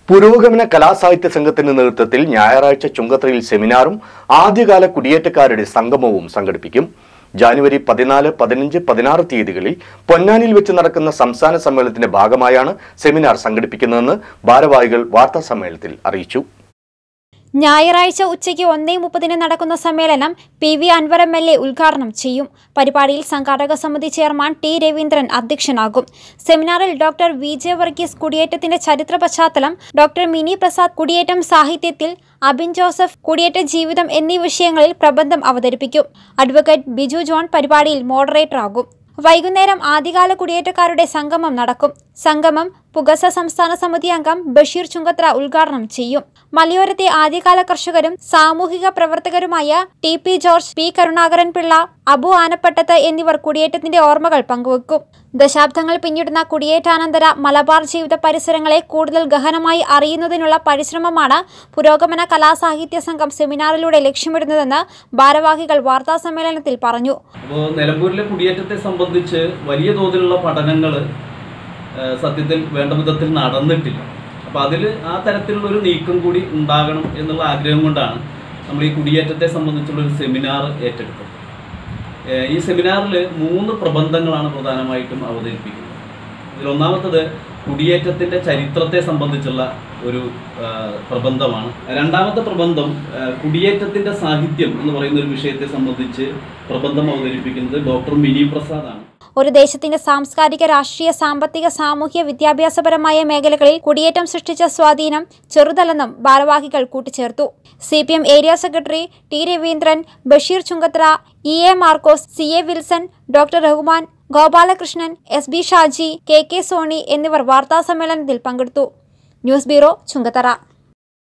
പുരോഗമന കലാസാഹിത്യ സംഘത്തിന്റെ നേതൃത്വത്തിൽ ഞായറാഴ്ച ചുങ്കത്രയിൽ സെമിനാറും ആദ്യകാല കുടിയേറ്റക്കാരുടെ സംഗമവും സംഘടിപ്പിക്കും ജാനുവരി പതിനാല് പതിനഞ്ച് പതിനാറ് തീയതികളിൽ പൊന്നാനിയിൽ വെച്ച് നടക്കുന്ന സംസ്ഥാന സമ്മേളനത്തിന്റെ ഭാഗമായാണ് സെമിനാർ സംഘടിപ്പിക്കുന്നതെന്ന് ഭാരവാഹികൾ വാർത്താ സമ്മേളനത്തിൽ അറിയിച്ചു ഞായറാഴ്ച ഉച്ചയ്ക്ക് ഒന്നേ മുപ്പതിന് നടക്കുന്ന സമ്മേളനം P V Anvar M L A ഉദ്ഘാടനം ചെയ്യും പരിപാടിയിൽ സംഘാടക സമിതി ചെയർമാൻ ടി രവീന്ദ്രൻ അധ്യക്ഷനാകും സെമിനാറിൽ ഡോക്ടർ വി ജെ വർഗീസ് കുടിയേറ്റത്തിന്റെ ചരിത്ര പശ്ചാത്തലം ഡോക്ടർ മിനി പ്രസാദ് കുടിയേറ്റം സാഹിത്യത്തിൽ അബിൻ ജോസഫ് കുടിയേറ്റ ജീവിതം എന്നീ വിഷയങ്ങളിൽ പ്രബന്ധം അവതരിപ്പിക്കും അഡ്വക്കേറ്റ് ബിജു ജോൺ പരിപാടിയിൽ മോഡറേറ്റർ ആകും വൈകുന്നേരം ആദ്യകാല കുടിയേറ്റക്കാരുടെ സംഗമം നടക്കും സംഗമം പുകസ സംസ്ഥാന സമിതി അംഗം ബഷീർ ചുങ്കത്ര ഉദ്ഘാടനം ചെയ്യും മലയോരത്തെ ആദ്യകാല കർഷകരും സാമൂഹിക പ്രവർത്തകരുമായ T P George P Karunakaran Pillai Abu Anappattath എന്നിവർ കുടിയേറ്റത്തിന്റെ ഓർമ്മകൾ പങ്കുവെക്കും ദശാബ്ദങ്ങൾ പിന്നിടുന്ന കുടിയേറ്റാനന്തര മലബാർ ജീവിത പരിസരങ്ങളെ കൂടുതൽ ഗഹനമായി അറിയുന്നതിനുള്ള പരിശ്രമമാണ് പുരോഗമന കലാസാഹിത്യ സംഘം സെമിനാറിലൂടെ ലക്ഷ്യമിടുന്നതെന്ന് ഭാരവാഹികൾ വാർത്താസമ്മേളനത്തിൽ പറഞ്ഞു അപ്പോൾ നിലമ്പൂരിലെ കുടിയേറ്റത്തെ സംബന്ധിച്ച് വലിയ തോതിലുള്ള പഠനങ്ങൾ സത്യത്തിൽ വേണ്ട വിധത്തിൽ നടന്നിട്ടില്ല അപ്പോൾ അതിൽ ആ തരത്തിലുള്ള ഒരു നീക്കം കൂടി ഉണ്ടാകണം എന്നുള്ള ആഗ്രഹം കൊണ്ടാണ് നമ്മൾ ഈ കുടിയേറ്റത്തെ സംബന്ധിച്ചുള്ള ഒരു സെമിനാർ ഏറ്റെടുത്തത് ഏഹ് ഈ സെമിനാറിൽ മൂന്ന് പ്രബന്ധങ്ങളാണ് പ്രധാനമായിട്ടും അവതരിപ്പിക്കുന്നത് ഇതിൽ ഒന്നാമത്തത് കുടിയേറ്റത്തിൻ്റെ ചരിത്രത്തെ സംബന്ധിച്ചുള്ള ഒരു ആ, പ്രബന്ധമാണ് രണ്ടാമത്തെ പ്രബന്ധം ആ, കുടിയേറ്റത്തിൻ്റെ സാഹിത്യം എന്ന് പറയുന്ന ഒരു വിഷയത്തെ സംബന്ധിച്ച് പ്രബന്ധം അവതരിപ്പിക്കുന്നത് ഡോക്ടർ മിനി പ്രസാദാണ് ഒരു ദേശത്തിന്റെ സാംസ്കാരിക രാഷ്ട്രീയ സാമ്പത്തിക സാമൂഹ്യ വിദ്യാഭ്യാസപരമായ മേഖലകളിൽ കുടിയേറ്റം സൃഷ്ടിച്ച സ്വാധീനം ചെറുതല്ലെന്നും ഭാരവാഹികൾ കൂട്ടിച്ചേർത്തു C P M area secretary T Raveendran Basheer Chungathara E A Marcos C A Wilson doctor Rahman Gopalakrishnan S B Shaji K K Soni എന്നിവർ വാർത്താസമ്മേളനത്തിൽ പങ്കെടുത്തു ന്യൂസ് ബ്യൂറോ ചുങ്കത്തറ